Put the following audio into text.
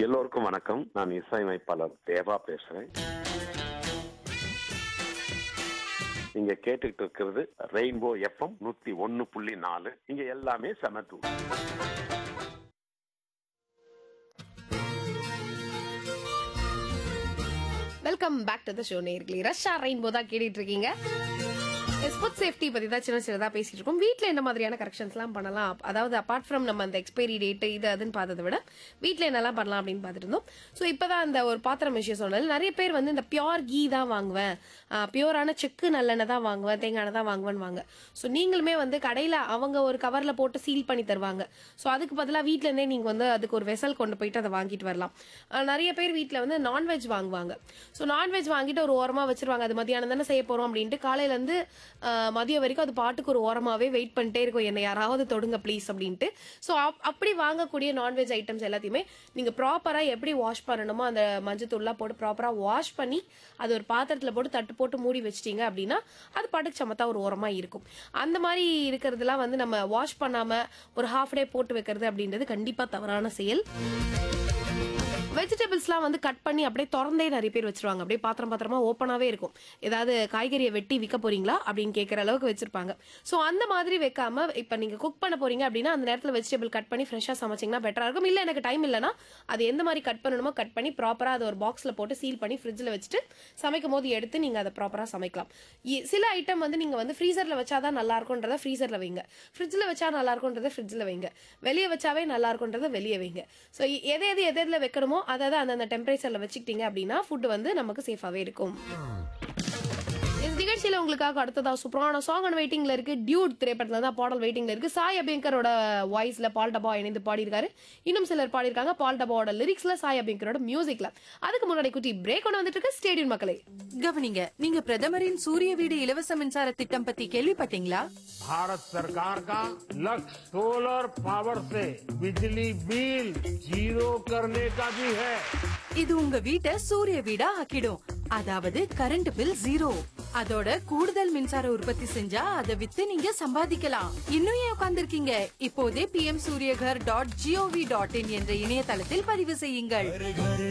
எல்லோருக்கும் வணக்கம் நான் இசையமைப்பாளர் தேவா பேசுறேன் நீங்க கேட்டுக்கிட்டு இருக்கிறது ரெயின்போ எஃப்எம் நூத்தி ஒன்னு புள்ளி நாலு இங்க எல்லாமே சமத்து welcome back to the show நேர்களே ரஷ்ஷா ரெயின்போ தான் கேட்டுட்டு இருக்கீங்க ஃபுட் சேஃப்டி பத்தி தான் சின்ன சின்னதா பேசிட்டு இருக்கோம் வீட்ல என்ன மாதிரியான கரெக்ஷன்ஸ்லாம் பண்ணலாம் அதாவது அபார்ட் ஃப்ரம் நம்ம அந்த எக்ஸ்பைரி டேட் இது அதுன்னு பார்த்ததை விட வீட்ல என்னெல்லாம் பண்ணலாம் அப்படின்னு பார்த்துட்டு இருந்தோம் ஸோ இப்பதான் அந்த ஒரு பாத்திரம் விஷயம் சொன்னது நிறைய பேர் வந்து இந்த பியோர் கீ தான் வாங்குவேன் பியோரான செக்கு நல்லெண்ணெய் தான் வாங்குவேன் தேங்காய் எண்ணெய் தான் வாங்குவேன்னு வாங்க ஸோ நீங்களுமே வந்து கடையில அவங்க ஒரு கவர்ல போட்டு சீல் பண்ணி தருவாங்க ஸோ அதுக்கு பதிலாக வீட்ல இருந்தே நீங்க வந்து அதுக்கு ஒரு வெசல் கொண்டு போயிட்டு அதை வாங்கிட்டு வரலாம் அஹ் நிறைய பேர் வீட்ல வந்து நான்வெஜ் வாங்குவாங்க ஸோ நான்வெஜ் வாங்கிட்டு ஒரு ஓரமா வச்சிருவாங்க அது மதியானம் தானே செய்ய போறோம் அப்படின்ட்டு காலையில இருந்து அஹ், மதியம் வரைக்கும் அது பாட்டுக்கு ஒரு ஓரமாவே வெயிட் பண்ணிட்டே இருக்கும் என்ன யாராவது தொடுங்க ப்ளீஸ் அப்படின்ட்டு ஸோ அப்படி வாங்கக்கூடிய நான்வெஜ் ஐட்டம்ஸ் எல்லாத்தையுமே நீங்க ப்ராப்பரா எப்படி வாஷ் பண்ணணுமோ அந்த மஞ்சத்தூள்லாம் போட்டு ப்ராப்பரா வாஷ் பண்ணி அது ஒரு பாத்திரத்துல போட்டு தட்டு போட்டு மூடி வச்சிட்டீங்க அப்படின்னா அது பாட்டுக்கு சமத்தா ஒரு ஓரமா இருக்கும் அந்த மாதிரி இருக்கிறதுலாம் வந்து நம்ம வாஷ் பண்ணாம ஒரு ஹாஃப் டே போட்டு வைக்கிறது அப்படின்றது கண்டிப்பா தவறான செயல் வெஜிடபிள்ஸ்லாம் வந்து கட் பண்ணி அப்படியே திறந்தே நிறைய பேர் வச்சிருவாங்க அப்படியே பாத்திரம் பாத்திரமா ஓப்பனாவே இருக்கும் ஏதாவது காய்கறியை வெட்டி விற்க போறீங்களா அப்படின்னு கேட்குற அளவுக்கு வச்சிருப்பாங்க ஸோ அந்த மாதிரி வைக்காம இப்போ நீங்க குக் பண்ண போறீங்க அப்படின்னா அந்த நேரத்தில் வெஜிடபிள் கட் பண்ணி ஃப்ரெஷ்ஷாக சமைச்சிங்கன்னா பெட்டரா இருக்கும் இல்லை எனக்கு டைம் இல்லைன்னா அது எந்த மாதிரி கட் பண்ணணுமோ கட் பண்ணி ப்ராப்பராக அதை ஒரு பாக்ஸில் போட்டு சீல் பண்ணி ஃப்ரிட்ஜில் வச்சுட்டு சமைக்கும் போது எடுத்து நீங்க அதை ப்ராப்பராக சமைக்கலாம் இ- சில ஐட்டம் வந்து நீங்க வந்து ஃப்ரீசரில் வச்சாதான் நல்லா இருக்கும்ன்றத ஃப்ரீசரில் வைங்க ஃப்ரிட்ஜில் வச்சா நல்லா இருக்கும்ன்றத ஃப்ரிட்ஜில் வைங்க வெளியே வச்சாவே நல்லா இருக்கும்ன்றத வெளியே வைங்க ஸோ எது எது எது எதில் வைக்கணுமோ அதை தான் அந்தந்த டெம்பரேச்சரில் வச்சுக்கிட்டீங்க அப்படின்னா ஃபுட் வந்து நமக்கு சேஃபாகவே இருக்கும் இந்த நிகழ்ச்சியில உங்களுக்காக அடுத்ததா சூப்பரான சாங் அண்ட் வெயிட்டிங்ல இருக்கு டியூட் திரைப்படத்துல தான் பாடல் வெயிட்டிங்ல இருக்கு சாய் அபியங்கரோட வாய்ஸ்ல பால் டபா இணைந்து பாடியிருக்காரு இன்னும் சிலர் பாடியிருக்காங்க பால் டபாவோட லிரிக்ஸ்ல சாய் அபியங்கரோட மியூசிக்ல அதுக்கு முன்னாடி குட்டி பிரேக் ஒன்று வந்துட்டு இருக்கு ஸ்டேடியம் மக்களே கவனிங்க நீங்க பிரதமரின் சூரிய வீடு இலவச மின்சார திட்டம் பத்தி கேள்விப்பட்டீங்களா भारत सरकार का लक्ष्य सोलर पावर से बिजली बिल जीरो करने का भी है இது உங்க வீட்டை சூரிய வீடா ஆக்கிடும் அதாவது கரண்ட் பில் ஜீரோ அதோட கூடுதல் மின்சார உற்பத்தி செஞ்சா அதை வித்து நீங்க சம்பாதிக்கலாம் இன்னும் ஏன் உட்கார்ந்திருக்கீங்க இப்போதே P M Suryaghar dot gov dot in என்ற இணையதளத்தில் பதிவு செய்யுங்கள்